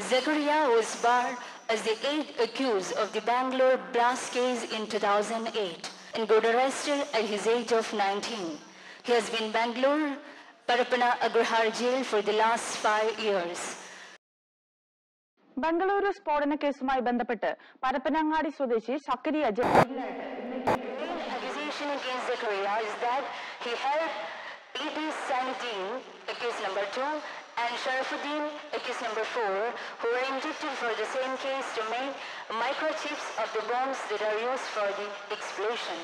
Zakaria was barred as the eighth accused of the Bangalore blast case in 2008 and got arrested at his age of 19. He has been in Bangalore Parapana Agrahar jail for the last five years. Bengaluru സ്ഫോടന കേസുമായി ബന്ധപ്പെട്ട് പരപ്പനങ്ങാടി സ്വദേശി സക്കരിയ ജയിലിലായിട്ട് The main accusation against Zakaria is that he helped ET Santeen, accused number two, and Sharafuddin, accused number four, who were injected for the same case to make microchips of the bombs that are used for the explosion.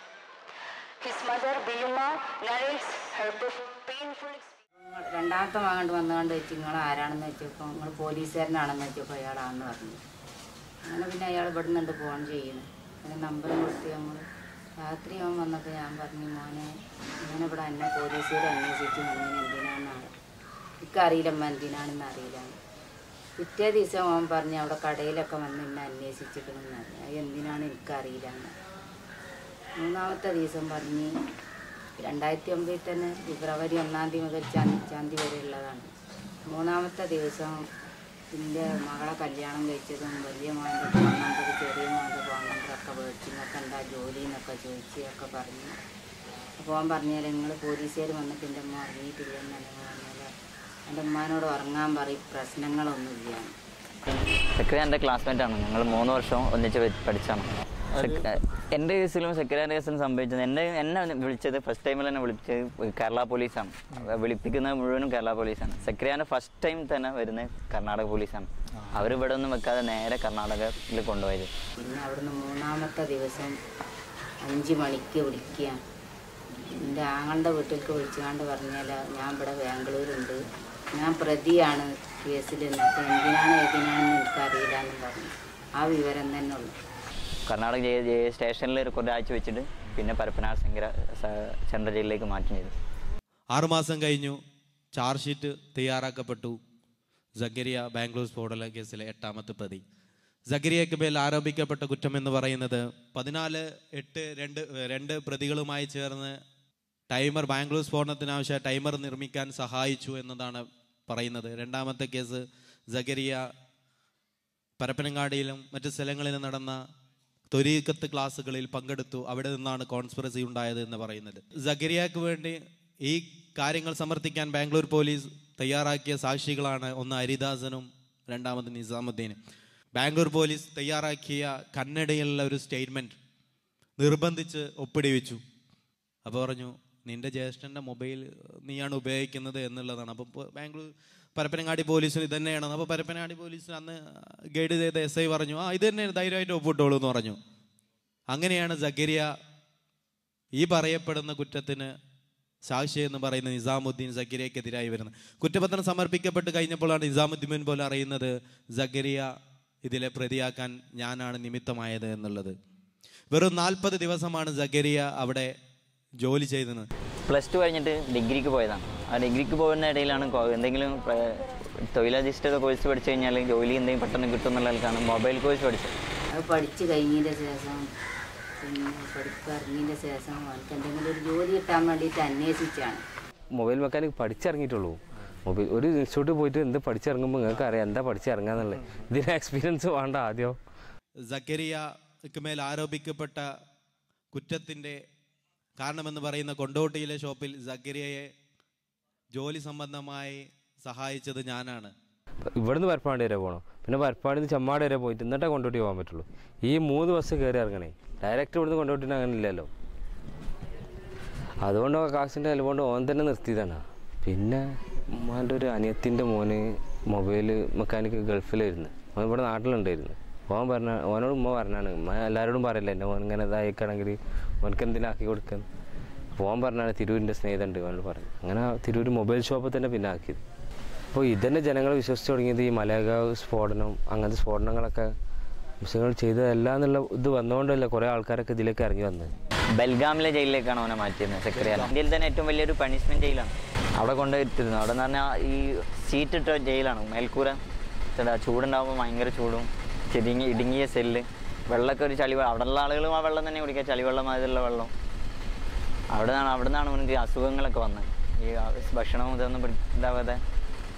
His mother, Biyuma, narrates her p- painful experience. രണ്ടാമത്തെ മകണ്ട് വന്നുകൊണ്ട് വെച്ച് നിങ്ങൾ ആരാണെന്ന് വെച്ചപ്പോൾ നിങ്ങൾ പോലീസുകാരനാണെന്ന് വെച്ചപ്പോൾ അയാളാണെന്ന് പറഞ്ഞു അങ്ങനെ പിന്നെ അയാൾ ഇവിടെ നിന്നുണ്ട് ഫോൺ ചെയ്യുന്നു അങ്ങനെ നമ്പർ കൊടുത്ത് നമ്മൾ രാത്രി അവൻ വന്നപ്പോൾ ഞാൻ പറഞ്ഞു മോനെ ഇങ്ങനെ ഇവിടെ എന്നെ പോലീസുകാർ അന്വേഷിച്ചു അങ്ങനെ എന്തിനാണെന്നാണ് എനിക്കറിയില്ലമ്മ എന്തിനാണെന്ന് അറിയില്ല പിറ്റേ ദിവസം അവൻ പറഞ്ഞു അവിടെ കടയിലൊക്കെ വന്ന് എന്നെ അന്വേഷിച്ചിട്ടുണ്ടെന്ന് പറഞ്ഞു അത് എന്തിനാണ് എനിക്കറിയില്ല എന്ന് മൂന്നാമത്തെ ദിവസം പറഞ്ഞ് രണ്ടായിരത്തി ഒമ്പതിൽ തന്നെ ഫെബ്രുവരി ഒന്നാം തീയതി മുതൽ അഞ്ചാം തീയതി വരെ ഉള്ളതാണ് മൂന്നാമത്തെ ദിവസം എൻ്റെ മകളെ കല്യാണം കഴിച്ചതും വലിയ മകൻ്റെ ഫോൺ നമ്പർ ചെറിയ മകൻ്റെ ഫോൺ നമ്പറൊക്കെ മേടിച്ചിങ്ങൊക്കെ എന്താ ജോലി എന്നൊക്കെ ചോദിച്ച് ഒക്കെ പറഞ്ഞു അപ്പോൾ അവൻ പറഞ്ഞാൽ നിങ്ങൾ പോലീസുകാർ വന്നിട്ട് എൻ്റെ അമ്മ ഉറങ്ങിയിട്ടില്ലെന്ന് നിങ്ങൾ പറഞ്ഞാൽ എൻ്റെ ഉമ്മാനോട് ഉറങ്ങാൻ പറയും പ്രശ്നങ്ങളൊന്നുമില്ല സെക്രട്ടറി എൻ്റെ ക്ലാസ്മേറ്റ് ആണ് ഞങ്ങൾ മൂന്ന് വർഷം ഒന്നിച്ച് വെ- പഠിച്ചാണ് സെക്ര- എൻ്റെ കേസിലും സെക്രട്ടറി കേസിലും സംഭവിച്ചത് എന്നെ എന്നെ വിളിച്ചത് ഫസ്റ്റ് ടൈമിൽ തന്നെ വിളിച്ചത് കേരള പോലീസാണ് വിളിപ്പിക്കുന്നത് മുഴുവനും കേരള പോലീസാണ് സെക്രട്ടറിയാണ് ഫസ്റ്റ് ടൈം തന്നെ വരുന്നത് കർണാടക പോലീസാണ് അവർ ഇവിടെ ഒന്നും വെക്കാതെ നേരെ കർണാടകയിൽ കൊണ്ടുപോയത് പിന്നെ അവിടുന്ന് മൂന്നാമത്തെ ദിവസം അഞ്ച് മണിക്ക് വിളിക്കുക എൻ്റെ ആങ്ങളുടെ വീട്ടിലേക്ക് വിളിച്ചുകൊണ്ട് പറഞ്ഞാൽ ഞാൻ ഇവിടെ ബാംഗ്ലൂരുണ്ട് ഞാൻ പ്രതിയാണ് കേസിൽ നിന്നിട്ട് എന്തിനാണ് ഏതിനാണെന്ന് എനിക്കറിയില്ല എന്ന് പറഞ്ഞു ആ വിവരം തന്നെ ഉള്ളു കർണാടക ജയ- ജയ സ്റ്റേഷനിൽ ഒരാഴ്ച വെച്ചിട്ട് പിന്നെ പരപ്പനാട് ശങ്കര സ- സെൻട്രൽ ജയിലിലേക്ക് മാറ്റം ചെയ്തു ആറുമാസം കഴിഞ്ഞു ചാർജ് ഷീറ്റ് തയ്യാറാക്കപ്പെട്ടു സഗരിയ ബാംഗ്ലൂർ സ്ഫോടന കേസിലെ എട്ടാമത്തെ പ്രതി സഗരിയയ്ക്ക് മേൽ ആരോപിക്കപ്പെട്ട കുറ്റം എന്ന് പറയുന്നത് പതിനാല് എട്ട് രണ്ട് രണ്ട് പ്രതികളുമായി ചേർന്ന് ടൈമർ ബാംഗ്ലൂർ സ്ഫോടനത്തിനാവശ്യ ടൈമർ നിർമ്മിക്കാൻ സഹായിച്ചു എന്നതാണ് പറയുന്നത് രണ്ടാമത്തെ കേസ് സഗരിയ പരപ്പനങ്ങാടിയിലും മറ്റു സ്ഥലങ്ങളിലും നടന്ന തൊരീക്കത്ത് ക്ലാസ്സുകളിൽ പങ്കെടുത്തു അവിടെ നിന്നാണ് കോൺസ്പിറസി ഉണ്ടായത് എന്ന് പറയുന്നത് സഗരിയക്ക് വേണ്ടി ഈ കാര്യങ്ങൾ സമർത്ഥിക്കാൻ ബാംഗ്ലൂർ പോലീസ് തയ്യാറാക്കിയ സാക്ഷികളാണ് ഒന്ന് ഹരിദാസനും രണ്ടാമത് നിസാമുദ്ദീനും ബാംഗ്ലൂർ പോലീസ് തയ്യാറാക്കിയ കന്നഡയിലുള്ള ഒരു സ്റ്റേറ്റ്മെൻറ്റ് നിർബന്ധിച്ച് ഒപ്പിടിവെച്ചു അപ്പോൾ പറഞ്ഞു നിന്റെ ജ്യേഷ്ഠൻ്റെ മൊബൈൽ നീയാണ് ഉപയോഗിക്കുന്നത് എന്നുള്ളതാണ് അപ്പോൾ ഇപ്പോൾ ബാംഗ്ലൂർ പരപ്പനങ്ങാടി പോലീസിന് ഇത് തന്നെയാണ് അപ്പോൾ പരപ്പനങ്ങാടി പോലീസ് അന്ന് ഗൈഡ് ചെയ്ത എസ് ഐ പറഞ്ഞു ആ ഇത് തന്നെ ധൈര്യമായിട്ട് ഒപ്പിട്ടോളൂ എന്ന് പറഞ്ഞു അങ്ങനെയാണ് സഗരിയ ഈ പറയപ്പെടുന്ന കുറ്റത്തിന് സാക്ഷി എന്ന് പറയുന്ന നിസാമുദ്ദീൻ സഗരിയക്കെതിരായി വരുന്നത് കുറ്റപത്രം സമർപ്പിക്കപ്പെട്ട് കഴിഞ്ഞപ്പോഴാണ് നിസാമുദ്ദീൻ പോലും അറിയുന്നത് സഗരിയ ഇതിലെ പ്രതിയാക്കാൻ ഞാനാണ് നിമിത്തമായത് എന്നുള്ളത് വെറും നാൽപ്പത് ദിവസമാണ് സഗരിയ അവിടെ ജോലി ചെയ്തത് പ്ലസ് ടു കഴിഞ്ഞിട്ട് ഡിഗ്രിക്ക് പോയതാണ് ആ ഡിഗ്രിക്ക് പോകുന്ന ഇടയിലാണ് കൊ- എന്തെങ്കിലും പ്ര- തൊഴിലധിഷ്ഠിത കോഴ്സ് പഠിച്ചു കഴിഞ്ഞാൽ ജോലി എന്തെങ്കിലും പെട്ടെന്ന് കിട്ടും എന്നുള്ള ആൾക്കാണ് മൊബൈൽ കോഴ്സ് പഠിച്ചത് അത് പഠിച്ച് കഴിഞ്ഞതിൻ്റെ ശേഷം പിന്നെ പഠിപ്പ് ഇറങ്ങിയതിൻ്റെ ശേഷം അവർക്ക് എന്തെങ്കിലും ഒരു ജോലി കിട്ടാൻ വേണ്ടിയിട്ട് അന്വേഷിച്ചാണ് മൊബൈൽ മെക്കാനിക് പഠിച്ചിറങ്ങിയിട്ടുള്ളൂ മൊബൈൽ ഒരു ഇൻസ്റ്റിറ്റ്യൂട്ടിൽ പോയിട്ട് എന്ത് പഠിച്ചിറങ്ങുമ്പോൾ നിങ്ങൾക്ക് അറിയാം എന്താ പഠിച്ചിറങ്ങാന്നുള്ളത് ഇതിന് എക്സ്പീരിയൻസ് വേണ്ട ആദ്യം സക്കരിയക്ക് മേൽ ആരോപിക്കപ്പെട്ട കുറ്റത്തിൻ്റെ കാരണമെന്ന് പറയുന്ന കൊണ്ടോട്ടിയിലെ ഷോപ്പിൽ സക്കരിയയെ ജോലി സംബന്ധമായി സഹായിച്ചത് ഞാനാണ് ഇവിടുന്ന് പരപ്പാടി വരെ പോകണം പിന്നെ പരപ്പാടി നിന്ന് ചെമ്മാട് വരെ പോയിട്ട് എന്നിട്ടേ കൊണ്ടോട്ടി പോകാൻ പറ്റുള്ളൂ ഈ മൂന്ന് ബസ് കയറി ഇറങ്ങണേ ഡയറക്റ്റ് ഇവിടുന്ന് കൊണ്ടോട്ടിന് അങ്ങനെ ഇല്ലല്ലോ അതുകൊണ്ട് കാശിൻ്റെ ചിലവുകൊണ്ട് ഓൻ തന്നെ നിർത്തിയതാണ് പിന്നെ ഉമ്മാൻ്റെ ഒരു അനിയത്തിൻ്റെ മോന് മൊബൈൽ മെക്കാനിക്ക് ഗൾഫിലായിരുന്നു ഓൻ ഇവിടെ നാട്ടിലുണ്ടായിരുന്നു ഓൻ പറഞ്ഞ ഓനോട് ഉമ്മ പറഞ്ഞാണ് ഉമ്മ എല്ലാവരോടും പറയില്ല എൻ്റെ മോൻ ഇങ്ങനെ ഇതായിക്കാണെങ്കിൽ ഓനക്ക് എന്തെങ്കിലും ആക്കി കൊടുക്കാൻ അപ്പോൾ ഓൻ പറഞ്ഞാണ് തിരൂരിൻ്റെ സ്നേഹിതമുണ്ട് ഓനോട് പറഞ്ഞു അങ്ങനെ തിരൂർ മൊബൈൽ ഷോപ്പിൽ തന്നെ പിന്നെ ആക്കിയത് അപ്പോൾ ഇതന്നെ ജനങ്ങൾ വിശ്വസിച്ച് തുടങ്ങിയത് ഈ മലയകാവ് സ്ഫോടനം അങ്ങനത്തെ സ്ഫോടനങ്ങളൊക്കെ മുസ്ലിങ്ങൾ ചെയ്തതല്ല എന്നുള്ള ഇത് വന്നുകൊണ്ടല്ല കുറേ ആൾക്കാരൊക്കെ ഇതിലേക്ക് ഇറങ്ങി വന്നത് ബൽഗാമിലെ ജയിലിലേക്കാണ് അവനെ മാറ്റിയത് സെക്രട്ടറി ഇന്ത്യയിൽ തന്നെ ഏറ്റവും വലിയൊരു പണിഷ്മെന്റ് ജയിലാണ് അവിടെ കൊണ്ടുപോയിരുന്നത് അവിടെ എന്ന് പറഞ്ഞാൽ ഈ സീറ്റ് ഇട്ട ജയിലാണ് മേൽക്കൂര ചേട്ടാ ചൂടുണ്ടാകുമ്പോൾ ഭയങ്കര ചൂടും ചെരിങ്ങി ഇടുങ്ങിയ സെല്ല് വെള്ളമൊക്കെ ഒരു ചളി അവിടെ ഉള്ള ആളുകളും ആ വെള്ളം തന്നെ കുടിക്കുക ചളിവെള്ളം മാതിരിയുള്ള വെള്ളം അവിടെ നിന്നാണ് അവിടെ നിന്നാണ് അവനക്ക് അസുഖങ്ങളൊക്കെ വന്നത് ഈ ഭക്ഷണം ഇതൊന്നും പിടി- ഇതാവാതെ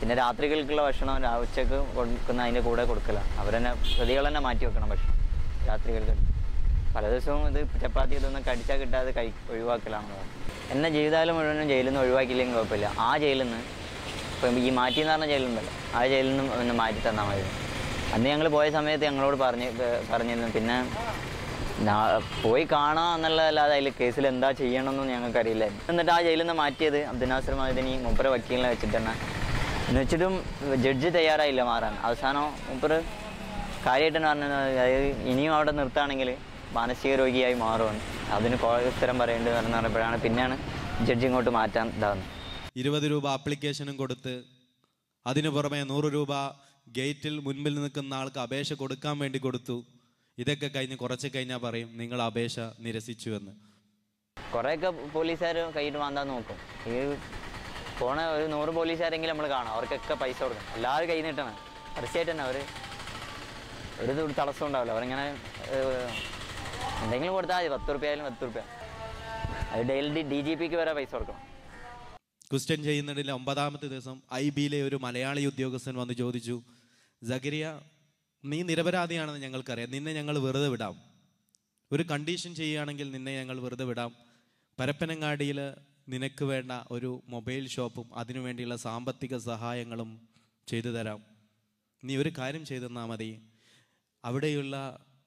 പിന്നെ രാത്രികൾക്കുള്ള ഭക്ഷണം രാ- ഉച്ചക്ക് കൊടുക്കുന്ന അതിൻ്റെ കൂടെ കൊടുക്കല അവരെന്നെ പ്രതികൾ തന്നെ മാറ്റി വെക്കണം ഭക്ഷണം രാത്രികൾക്ക് പല ദിവസവും ഇത് ചപ്പാത്തി ഇതൊന്നും കടിച്ചാൽ കിട്ടാതെ കഴി ഒഴിവാക്കലാണ് എന്നെ ജീവിതകാലം മുഴുവനും ജയിലിൽ നിന്ന് ഒഴിവാക്കിയില്ലെങ്കിൽ കുഴപ്പമില്ല ആ ജയിലിൽ നിന്ന് ഇപ്പം ഈ മാറ്റി എന്ന് പറഞ്ഞ ജയിലുണ്ടല്ലോ ആ ജയിലിൽ നിന്ന് ഒന്ന് മാറ്റി തന്നാൽ മതി അന്ന് ഞങ്ങൾ പോയ സമയത്ത് ഞങ്ങളോട് പറഞ്ഞ് ഏർ പറഞ്ഞിരുന്നു പിന്നെ നാ- പോയി കാണാം എന്നുള്ളതല്ലാതെ അതിൽ കേസിൽ എന്താ ചെയ്യണമെന്നും ഞങ്ങൾക്ക് അറിയില്ലായിരുന്നു എന്നിട്ട് ആ ജയിലിൽ നിന്ന് മാറ്റിയത് അബ്ദുനാസർ മഹദിനി മുപ്പര വക്കീലിനെ വെച്ചിട്ട് തന്നെ എന്ന് വെച്ചിട്ടും ജഡ്ജി തയ്യാറായില്ല മാറാൻ അവസാനം മുപ്പര് കാര്യമായിട്ട് തന്നെ പറഞ്ഞത് അതായത് ഇനിയും അവിടെ നിർത്തുകയാണെങ്കിൽ മാനസിക രോഗിയായി മാറുമെന്ന് അതിന് കോ- ഉത്തരം പറയേണ്ടി എന്ന് പറഞ്ഞപ്പോഴാണ് പിന്നെയാണ് ജഡ്ജി ഇങ്ങോട്ട് മാറ്റാൻ ഇതാകുന്നത് ഇരുപത് രൂപ ആപ്ലിക്കേഷനും കൊടുത്ത് അതിനു പുറമെ നൂറ് രൂപ ഗേറ്റിൽ മുൻപിൽ നിൽക്കുന്ന ആൾക്ക് അപേക്ഷ കൊടുക്കാൻ വേണ്ടി കൊടുത്തു ഇതൊക്കെ കഴിഞ്ഞ് കുറച്ച് കഴിഞ്ഞാൽ പറയും നിങ്ങൾ അപേക്ഷ നിരസിച്ചു എന്ന് കുറേയൊക്കെ പോലീസുകാർ കയ്യിട്ട് വാന്താൻ നോക്കും ഈ പോണ ഒരു നൂറ് പോലീസുകാരെങ്കിലും നമ്മൾ കാണാം അവർക്കൊക്കെ പൈസ കൊടുക്കണം എല്ലാവരും കൈ നീട്ടണം തീർച്ചയായിട്ടും തന്നെ അവർ ഒരു ഇത് തടസ്സം ഉണ്ടാവില്ല അവരിങ്ങനെ ഏഹ്, എന്തെങ്കിലും കൊടുത്താൽ മതി പത്ത് റുപ്യ ആയാലും പത്ത് റുപ്യ അത് ഡെയിലി ഡി ജി പിക്ക് വരെ പൈസ കൊടുക്കണം ക്വസ്റ്റ്യൻ ചെയ്യുന്നതിൽ ഒമ്പതാമത്തെ ദിവസം ഐ ബിയിലെ ഒരു മലയാളി ഉദ്യോഗസ്ഥൻ വന്ന് ചോദിച്ചു ജഗരിയ നീ നിരപരാധിയാണെന്ന് ഞങ്ങൾക്കറിയാം നിന്നെ ഞങ്ങൾ വെറുതെ വിടാം ഒരു കണ്ടീഷൻ ചെയ്യുകയാണെങ്കിൽ നിന്നെ ഞങ്ങൾ വെറുതെ വിടാം പരപ്പനങ്ങാടിയിൽ നിനക്ക് വേണ്ട ഒരു മൊബൈൽ ഷോപ്പും അതിനുവേണ്ടിയുള്ള സാമ്പത്തിക സഹായങ്ങളും ചെയ്തു തരാം നീ ഒരു കാര്യം ചെയ്തു തന്നാൽ മതി അവിടെയുള്ള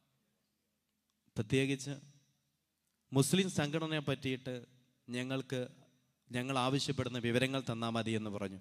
പ്രത്യേകിച്ച് മുസ്ലിം സംഘടനയെ പറ്റിയിട്ട് ഞങ്ങൾക്ക് ഞങ്ങൾ ആവശ്യപ്പെടുന്ന വിവരങ്ങൾ തന്നാൽ മതി എന്ന് പറഞ്ഞു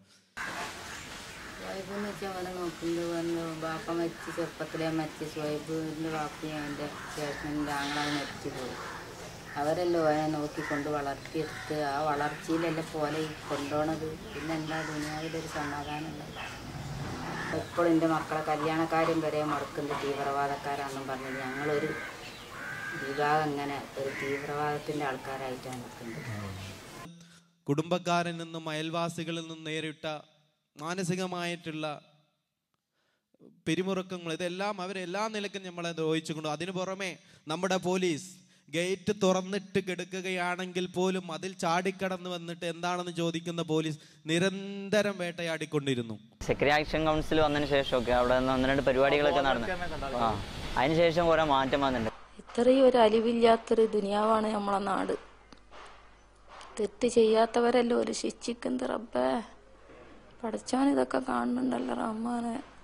സ്വൈബ് എന്ന് വെച്ചാൽ അവനെ നോക്കുന്നത് വന്ന് ബാപ്പ മരിച്ച് ചെറുപ്പത്തിലേ മരിച്ച് സ്വൈബിൻ്റെ ബാപ്പയും അവൻ്റെ ചേട്ടൻ്റെ ആങ്ങളാവ് മരിച്ചു പോയി അവരല്ലോ അവനെ നോക്കിക്കൊണ്ട് വളർത്തിയെടുത്ത് ആ വളർച്ചയിലല്ലേ പോലെ ഈ കൊണ്ടുപോണത് പിന്നെന്താ ദുനിയാവിലൊരു സമാധാനമുള്ളത് എപ്പോഴും എൻ്റെ മക്കളെ കല്യാണക്കാരും വരെ മുടക്കുന്ന തീവ്രവാദക്കാരാണെന്നും പറഞ്ഞ് ഞങ്ങളൊരു വിഭാഗം ഇങ്ങനെ ഒരു തീവ്രവാദത്തിൻ്റെ ആൾക്കാരായിട്ടാണ് നിൽക്കുന്നത് കുടുംബക്കാരിൽ നിന്നും അയൽവാസികളിൽ നിന്നും നേരിട്ട മാനസികമായിട്ടുള്ള പിരിമുറുക്കങ്ങൾ ഇതെല്ലാം അവരെല്ലാ നിലക്കും നമ്മളെ ദ്രോഹിച്ചുകൊണ്ടു അതിനു പുറമെ നമ്മുടെ പോലീസ് ഗേറ്റ് തുറന്നിട്ട് കിടക്കുകയാണെങ്കിൽ പോലും അതിൽ ചാടിക്കടന്ന് വന്നിട്ട് എന്താണെന്ന് ചോദിക്കുന്ന പോലീസ് നിരന്തരം വേട്ടയാടിക്കൊണ്ടിരുന്നു സെക്രട്ടറി ആക്ഷൻ കൗൺസിൽ വന്നതിന് ശേഷമൊക്കെ അവിടെ നിന്ന് ഒന്ന് രണ്ട് പരിപാടികളൊക്കെ നടന്നു ആ അതിന് ശേഷം കുറേ മാറ്റം വന്നിട്ടുണ്ട് ഇത്രയും ഒരു അലിവില്ലാത്തൊരു ദുനിയാവാണ് നമ്മളെ നാട് തെറ്റ് ചെയ്യാത്തവരല്ലോ ഒരു ശിക്ഷിക്കുന്നത് റബ്ബേ പഠിച്ചവൻ ഇതൊക്കെ കാണുന്നുണ്ടല്ലോ റഹ്മാനെ